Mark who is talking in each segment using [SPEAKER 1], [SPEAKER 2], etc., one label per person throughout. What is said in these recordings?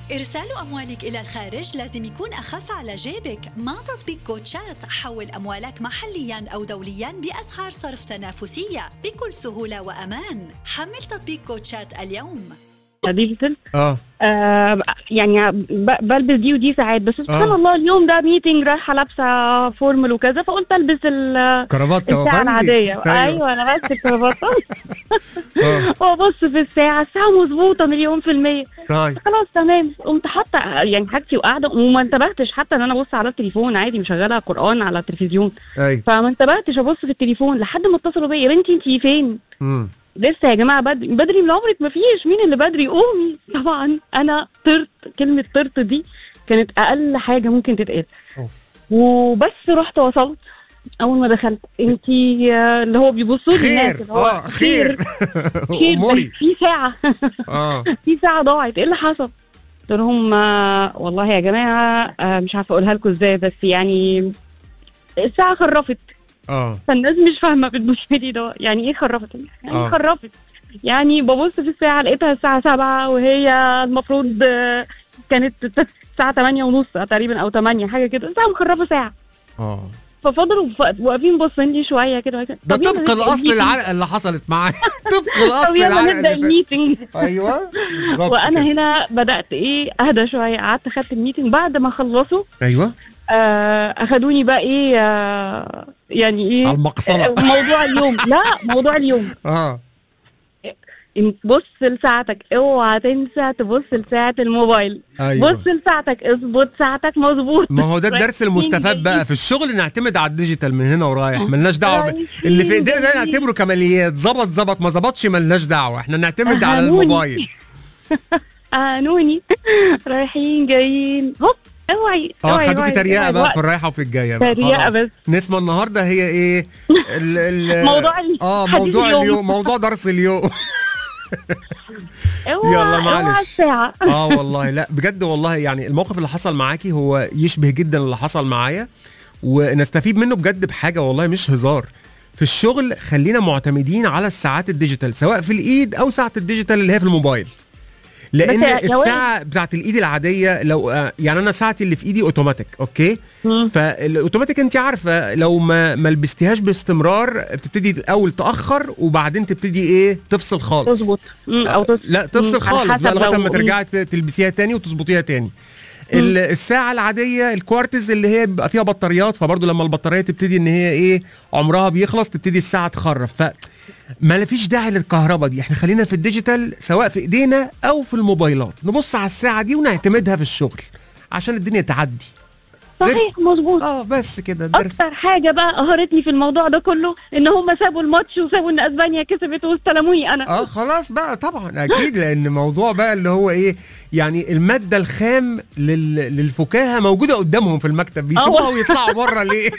[SPEAKER 1] إرسال أموالك إلى الخارج لازم يكون أخف على جيبك مع تطبيق كوتشات حول أموالك محليا أو دوليا بأسعار صرف تنافسية بكل سهولة وأمان حمل تطبيق كوتشات اليوم
[SPEAKER 2] ديجيتال
[SPEAKER 3] اه
[SPEAKER 2] آه يعني ب- بلبس دي ودي ساعات بس سبحان
[SPEAKER 3] آه.
[SPEAKER 2] الله اليوم ده ميتنج رايحه لابسه فورمال وكذا فقلت البس ال-
[SPEAKER 3] كرافته
[SPEAKER 2] الساعه
[SPEAKER 3] وفندي.
[SPEAKER 2] العاديه ايوه انا بس الكرافته
[SPEAKER 3] اه
[SPEAKER 2] وابص في الساعه الساعه مظبوطه مليون في الميه
[SPEAKER 3] طيب
[SPEAKER 2] خلاص تمام قمت حاطه يعني حاجتي وقاعده وما انتبهتش حتى ان انا ابص على التليفون عادي مشغله قران على التلفزيون
[SPEAKER 3] ايوه
[SPEAKER 2] فما انتبهتش ابص في التليفون لحد ما اتصلوا بيا يا بنتي انتي فين
[SPEAKER 3] مم.
[SPEAKER 2] لسه يا جماعه بدري بدري من عمرك ما فيش مين اللي بدري قومي طبعا انا طرت كلمه طرت دي كانت اقل حاجه ممكن تتقال
[SPEAKER 3] أوف.
[SPEAKER 2] وبس رحت وصلت اول ما دخلت انتي آه، اللي هو بيبصوا لي الناس
[SPEAKER 3] خير
[SPEAKER 2] اللي هو
[SPEAKER 3] اه خير
[SPEAKER 2] خير
[SPEAKER 3] اموري
[SPEAKER 2] بس في ساعه
[SPEAKER 3] اه
[SPEAKER 2] في ساعه ضاعت ايه اللي حصل قلت لهم آه، والله يا جماعه آه، مش عارفه اقولها لكم ازاي بس يعني الساعه خرفت
[SPEAKER 3] اه
[SPEAKER 2] فالناس مش فاهمه في المشكله ده يعني ايه خرفت يعني
[SPEAKER 3] آه.
[SPEAKER 2] خرفت يعني ببص في الساعه لقيتها الساعه 7 وهي المفروض آه، كانت الساعه 8 ونص تقريبا او 8 حاجه كده الساعه مخرفه ساعه
[SPEAKER 3] اه
[SPEAKER 2] ففضلوا ف- واقفين باصين لي شويه كده وكده.
[SPEAKER 3] ده
[SPEAKER 2] طب يلا
[SPEAKER 3] طبق
[SPEAKER 2] نبدأ
[SPEAKER 3] الاصل
[SPEAKER 2] الميتنج.
[SPEAKER 3] العلقه اللي حصلت معايا طبق
[SPEAKER 2] طب
[SPEAKER 3] الاصل
[SPEAKER 2] يلا
[SPEAKER 3] العلقه
[SPEAKER 2] نبدا
[SPEAKER 3] اللي
[SPEAKER 2] الميتنج
[SPEAKER 3] فاتت. ايوه بالظبط
[SPEAKER 2] وانا
[SPEAKER 3] كده.
[SPEAKER 2] هنا بدات ايه اهدى شويه قعدت خدت الميتنج بعد ما خلصوا
[SPEAKER 3] ايوه
[SPEAKER 2] آه اخدوني بقى ايه آه يعني ايه
[SPEAKER 3] على المقصله
[SPEAKER 2] آه، موضوع اليوم لا موضوع اليوم
[SPEAKER 3] اه
[SPEAKER 2] انت بص لساعتك اوعى تنسى تبص لساعة الموبايل
[SPEAKER 3] ايوه
[SPEAKER 2] بص لساعتك اظبط ساعتك مظبوط
[SPEAKER 3] ما هو ده الدرس المستفاد بقى في الشغل نعتمد على الديجيتال من هنا ورايح ملناش دعوه ب... اللي في ايدينا ده نعتبره كماليات ظبط ظبط ما ظبطش ملناش دعوه احنا نعتمد على
[SPEAKER 2] أهانوني.
[SPEAKER 3] الموبايل
[SPEAKER 2] قانوني رايحين جايين هوب اوعي
[SPEAKER 3] اه
[SPEAKER 2] اوعي
[SPEAKER 3] خدوكي
[SPEAKER 2] اوعي،
[SPEAKER 3] تريقه
[SPEAKER 2] اوعي،
[SPEAKER 3] بقى
[SPEAKER 2] وقت.
[SPEAKER 3] في الرايحه وفي الجايه بقى
[SPEAKER 2] تريقة
[SPEAKER 3] خلاص.
[SPEAKER 2] بس.
[SPEAKER 3] نسمه النهارده هي ايه ال ال
[SPEAKER 2] موضوع ال-
[SPEAKER 3] اه
[SPEAKER 2] حديث
[SPEAKER 3] موضوع
[SPEAKER 2] اليوم.
[SPEAKER 3] اليوم موضوع درس اليوم
[SPEAKER 2] اوعى
[SPEAKER 3] يلا
[SPEAKER 2] اوعى
[SPEAKER 3] معلش.
[SPEAKER 2] الساعة
[SPEAKER 3] اه والله لا بجد والله يعني الموقف اللي حصل معاكي هو يشبه جدا اللي حصل معايا ونستفيد منه بجد بحاجه والله مش هزار في الشغل خلينا معتمدين على الساعات الديجيتال سواء في الايد او ساعه الديجيتال اللي هي في الموبايل لان
[SPEAKER 2] بس يا- يا
[SPEAKER 3] الساعه بتاعت الايد العاديه لو آه، يعني انا ساعتي اللي في ايدي اوتوماتيك اوكي
[SPEAKER 2] مم.
[SPEAKER 3] فالاوتوماتيك انت عارفه لو ما ما لبستيهاش باستمرار بتبتدي الاول تاخر وبعدين تبتدي ايه تفصل خالص
[SPEAKER 2] تظبط مم، او تظبط
[SPEAKER 3] لا تفصل
[SPEAKER 2] مم، على
[SPEAKER 3] خالص
[SPEAKER 2] حسب
[SPEAKER 3] بقى لغايه
[SPEAKER 2] لو-
[SPEAKER 3] ما ترجعي ت- تلبسيها تاني وتظبطيها تاني ال- الساعة العادية الكوارتز اللي هي بيبقى فيها بطاريات فبرضه لما البطارية تبتدي ان هي ايه عمرها بيخلص تبتدي الساعة تخرف ف ما فيش داعي للكهرباء دي احنا خلينا في الديجيتال سواء في ايدينا او في الموبايلات نبص على الساعة دي ونعتمدها في الشغل عشان الدنيا تعدي
[SPEAKER 2] صحيح مظبوط
[SPEAKER 3] اه بس كده الدرس
[SPEAKER 2] اكتر حاجه بقى قهرتني في الموضوع ده كله ان هم سابوا الماتش وسابوا ان اسبانيا كسبت واستلموني انا
[SPEAKER 3] اه خلاص بقى طبعا اكيد لان موضوع بقى اللي هو ايه يعني الماده الخام لل... للفكاهه موجوده قدامهم في المكتب بيسيبوها
[SPEAKER 2] آه.
[SPEAKER 3] ويطلعوا بره ليه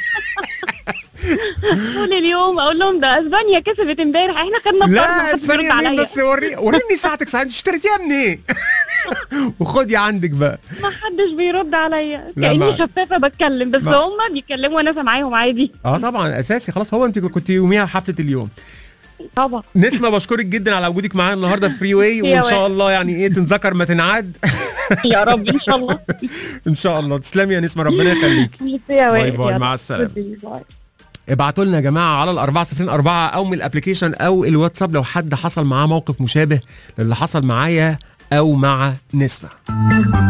[SPEAKER 2] طول اليوم اقول لهم ده اسبانيا كسبت امبارح احنا خدنا بطارنا
[SPEAKER 3] لا
[SPEAKER 2] محدش بيرد
[SPEAKER 3] اسبانيا مين
[SPEAKER 2] عليا.
[SPEAKER 3] بس وري وريني ساعتك ساعتك اشتريتيها منين وخدي عندك بقى
[SPEAKER 2] ما حدش بيرد عليا
[SPEAKER 3] لا،
[SPEAKER 2] كاني
[SPEAKER 3] ما-
[SPEAKER 2] شفافه بتكلم بس
[SPEAKER 3] ما-
[SPEAKER 2] هم بيتكلموا وانا سامعاهم عادي
[SPEAKER 3] اه طبعا اساسي خلاص هو انت كنت يوميها حفله اليوم
[SPEAKER 2] طبعا
[SPEAKER 3] نسمه بشكرك جدا على وجودك معانا النهارده في فري واي
[SPEAKER 2] يا
[SPEAKER 3] وان شاء
[SPEAKER 2] وائل.
[SPEAKER 3] الله يعني ايه تنذكر ما تنعاد
[SPEAKER 2] يا رب ان شاء الله
[SPEAKER 3] ان شاء الله تسلمي يا نسمه ربنا يخليك
[SPEAKER 2] ميرسي يا وائل،
[SPEAKER 3] باي،
[SPEAKER 2] يا رب.
[SPEAKER 3] مع السلامة.
[SPEAKER 2] باي.
[SPEAKER 3] ابعتوا لنا يا جماعه على الأربعة صفرين أربعة أو من الأبلكيشن أو الواتساب لو حد حصل معاه موقف مشابه للي حصل معايا أو مع نسمة